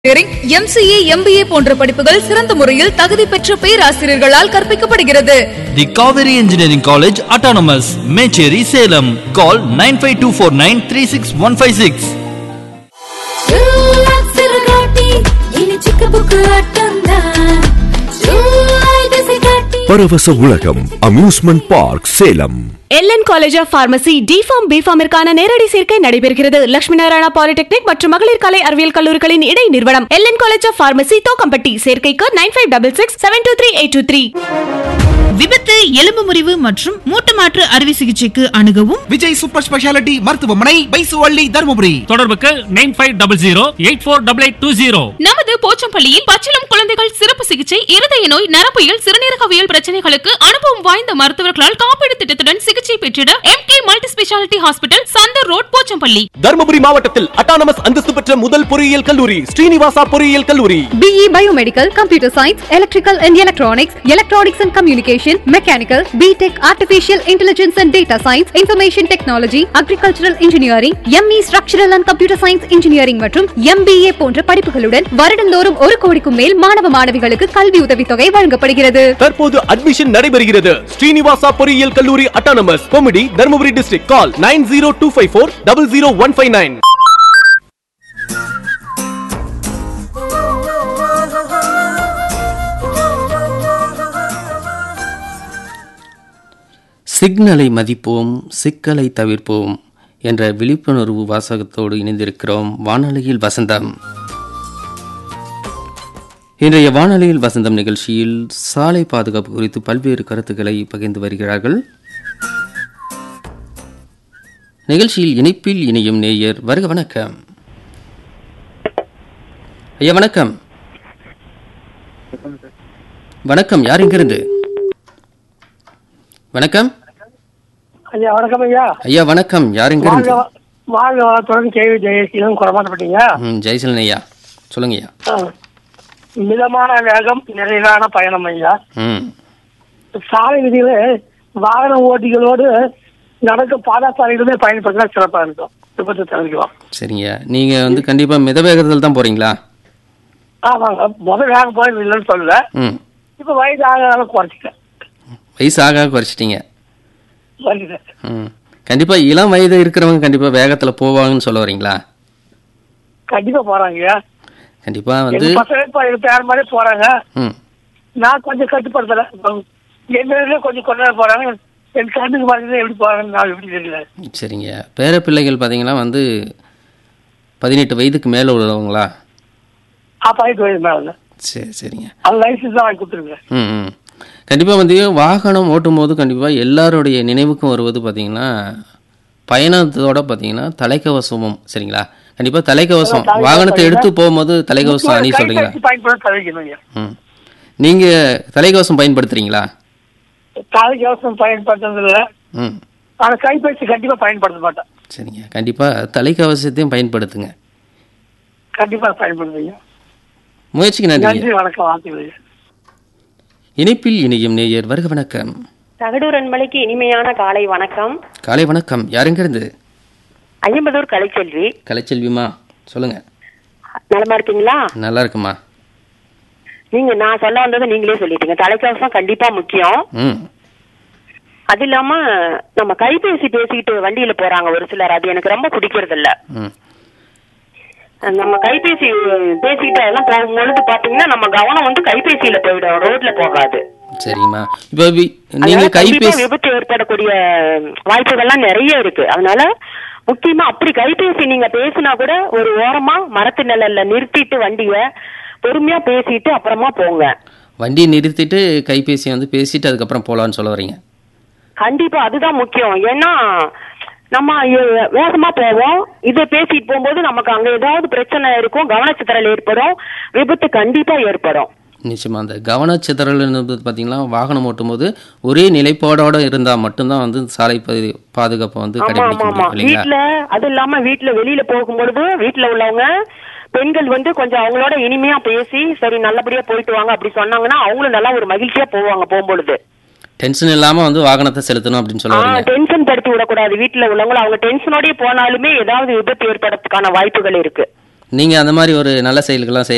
MCA MBA போன்ற படிப்புகள் சிறந்த முறையில் தகுதி பெற்ற பேராசிரியர்களால் கற்பிக்கப்படுகிறது The Kaveri Engineering College Autonomous, Mecheri, Salem. Call 95249 பரவச உலகம் amusement park Salem LN college of pharmacy DPharm பிஃபார்மிற்கான நேரடி சேர்க்கை நடைபெறுகிறது லட்சுமி நாராயணா பாலிடெக்னிக் மற்றும் மகளிர் கலை அறிவியல் கல்லூரிகளின் இடை நிறுவனம் LN college of pharmacy Thokkampatti சேர்க்கைக்கு nine five double six seven two three eight two three விபத்து எலும்பு முறிவு மற்றும் மூட்டு மாற்று அறுவை சிகிச்சைக்கு அணுகவும் விஜய் சூப்பர் ஸ்பெஷாலிட்டி மருத்துவமனை பைசுவள்ளி தருமபுரி தொடர்புக்கு nine five double zero eight four double eight two zero நமது போச்சம்பள்ளியில் பச்சிளம் குழந்தைகள் சிறப்பு சிகிச்சை இருதய நோய் நரம்பியல் சிறுநீரகவியல் பிரச்சனைகளுக்கு அனுபவம் வாய்ந்த மருத்துவர்களால் காப்பீடு திட்டத்துடன் சிகிச்சை பெற்றிட M K multi speciality hospital Chandar road Pochampalli Dharmapuri மாவட்டத்தில் அட்டானமஸ் அந்தஸ்து பெற்ற முதல் பொறியியல் கல்லூரி ஸ்ரீனிவாசா பொறியியல் கல்லூரி BE Biomedical, Computer Science, Electrical and Electronics, Electronics and Communication, Mechanical, BTech, Artificial Intelligence and Data Science, Information Technology, Agricultural Engineering, ME Structural and Computer Science Engineering மற்றும் MBA போன்ற படிப்புகளுடன் வருடந்தோறும் ஒரு கோடிக்கும் மேல் மாணவ மாணவிகளுக்கு கல்வி உதவித்தொகை வழங்கப்படுகிறது தற்போது அட்மிஷன் நடைபெறுகிறது ஸ்ரீனிவாசா பொறியியல் கல்லூரி autonomous committee Dharmapuri district call nine zero two five four double zero one five nine சிக்னலை மதிப்போம் சிக்கலை தவிர்ப்போம் என்ற விழிப்புணர்வு வாசகத்தோடு இணைந்திருக்கிறோம் வானொலியில் வசந்தம் இன்றைய வானொலியில் வசந்தம் நிகழ்ச்சியில் சாலை பாதுகாப்பு குறித்து பல்வேறு கருத்துக்களை பகிர்ந்து வருகிறார்கள் நிகழ்ச்சியில் இணைப்பில் இணையும் நேயர் வருக வணக்கம் ஐயா வணக்கம் வணக்கம் யார் இங்கிருந்து வணக்கம் ஐயா வணக்கம் ஐயா ஐயா வணக்கம் யார் இங்கிருந்து வாழ்க வாழ்க வளத்துடன் கேள்வி ஜெயசீலம் குறமாட்டப்பட்டீங்க ம் ஜெயசலன் ஐயா சொல்லுங்க ஐயா மிதமான வேகம் நிறைவான பயணம் ஐயா ம் சாலை விதிகளை வாகன ஓட்டிகளோடு நடக்கும் பாதசாலைகளுமே பயன்படுத்தினா சிறப்பா இருக்கும் விபத்து தவிர்க்கலாம் சரிங்க நீங்க வந்து கண்டிப்பா மித வேகத்தில் தான் போறீங்களா ஆமாங்க முதல் வேகம் போய் இல்லைன்னு சொல்லல ம் இப்ப வயது ஆக குறைச்சிட்டேன் வயசு ஆக குறைச்சிட்டீங்க குறைச்சிட்டேன் ம் கண்டிப்பா இளம் வயது இருக்கிறவங்க கண்டிப்பா வேகத்துல போவாங்கன்னு சொல்ல வரீங்களா கண்டிப்பா போறாங்க ஐயா கண்டிப்பா வந்து எங்க பசங்க இப்ப எங்க பேர் மாதிரி போறாங்க ம் நான் கொஞ்சம் கட்டுப்படுத்தல என்ன இதுல கொஞ்சம் கொண்டு வர போறாங்க என் கண்ணுக்கு பாத்தீங்கன்னா எப்படி போறாங்கன்னு நான் எப்படி தெரியல சரிங்க பேர பிள்ளைகள் பார்த்தீங்கன்னா வந்து பதினெட்டு வயதுக்கு மேலே உள்ளவங்களா ஆப்பாயிட்டு வயது மேல சரி சரிங்க அது லைசன்ஸ் தான் வாங்கி கொடுத்துருக்கேன் ம் ம் கண்டிப்பாக வந்து வாகனம் ஓட்டும் போது கண்டிப்பாக எல்லாருடைய நினைவுக்கும் வருவது பார்த்தீங்கன்னா பயணத்தோட பார்த்தீங்கன்னா தலைக்கவசமும் சரிங்களா கண்டிப்பாக தலைக்கவசம் தலைக்கவசம் வாகனத்தை எடுத்து இல்ல. போகும்போது தலைக்கவசம் அணி சொல்றீங்களா கைப்பேசி பயன்படுத்த தவிர்க்கணும் ஐயா. ம் நீங்கள் தலைக்கவசம் பயன்படுத்துறீங்களா தலைக்கவசம் பயன்படுத்துறது இல்ல ம் ஆனா கைபேசி கண்டிப்பா பயன்படுத்த மாட்டேன் சரிங்க கண்டிப்பாக தலைக்கவசத்தையும் பயன்படுத்துங்க கண்டிப்பா பயன்படுத்துங்க முயற்சிக்கு நன்றி நன்றி வணக்கம் வாழ்த்துக்கள் ஐயா. இணைப்பில் இணையும் நேயர் வருக வணக்கம் தகடூரன் மலைக்கு இனிமையான காலை வணக்கம் காலை வணக்கம் யாருங்கிறது ஐம்பதூர் கலைச்செல்வி கலைச்செல்விமா சொல்லுங்க நலமா இருக்கீங்களா நல்லா இருக்குமா நீங்க நான் சொல்ல வந்ததை நீங்களே சொல்லிட்டீங்க தலைக்கவசம் கண்டிப்பா முக்கியம் ம் அது இல்லாம நம்ம கைபேசி பேசிக்கிட்டு வண்டியில போறாங்க ஒரு சிலர் அது எனக்கு ரொம்ப பிடிக்கிறது இல்ல ம் நம்ம கைபேசி பேசிக்கிட்டு அதெல்லாம் போகும்பொழுது பாத்தீங்கன்னா நம்ம கவனம் வந்து கைபேசியில போயிடும் ரோட்ல போகாது சரிம்மா இப்போ வி- நீங்க அதனால கண்டிப்பா கைபேசி விபத்து ஏற்படக்கூடிய வாய்ப்புகள்லாம் நிறைய இருக்கு அதனால முக்கியமா அப்படி கைபேசி நீங்க பேசினா கூட ஒரு ஓரமா மரத்து நிழல்ல நிறுத்திட்டு வண்டிய பொறுமையா பேசிட்டு அப்புறமா போங்க வண்டியை நிறுத்திட்டு கைபேசி வந்து பேசிட்டு அதுக்கப்புறம் போலான்னு சொல்ல வரீங்க கண்டிப்பா அதுதான் முக்கியம் ஏன்னா நம்ம எ- வேகமா போவோம் இதை பேசிட்டு போகும்போது நமக்கு அங்க ஏதாவது பிரச்சனை இருக்கும் கவனச்சிதறல் ஏற்படும் விபத்து கண்டிப்பா ஏற்படும் நிச்சயமா அந்த கவனச்சிதறல் என்பது பார்த்தீங்கன்னா வாகனம் ஓட்டும்போது ஒரே நிலைப்பாடோட இருந்தால் மட்டும்தான் வந்து சாலை பதி- பாதுகாப்பை வந்து ஆமா கடைபிடிக்க ஆமா ஆமா முடியும் இல்லைங்களா வீட்ல அது இல்லாம வீட்ல வெளியில போகும்பொழுது வீட்ல உள்ளவங்க பெண்கள் வந்து கொஞ்சம் அவங்களோட இனிமையா பேசி சரி நல்லபடியா போயிட்டு வாங்க அப்படி சொன்னாங்கன்னா அவங்களும் நல்லா ஒரு மகிழ்ச்சியா போவாங்க போகும்பொழுது டென்ஷன் இல்லாம வந்து வாகனத்தை செலுத்தணும் அப்படின்னு சொல்ல வரீங்க டென்ஷன் படுத்தி விடக்கூடாது வீட்ல உள்ளவங்க அவங்க டென்ஷனோடய போனாலுமே ஏதாவது விபத்து ஏற்படுறதுக்கான வாய்ப்புகள் இருக்கு நீங்க அந்த மாதிரி ஒரு நல்ல செயல்கள்லாம் செய்ய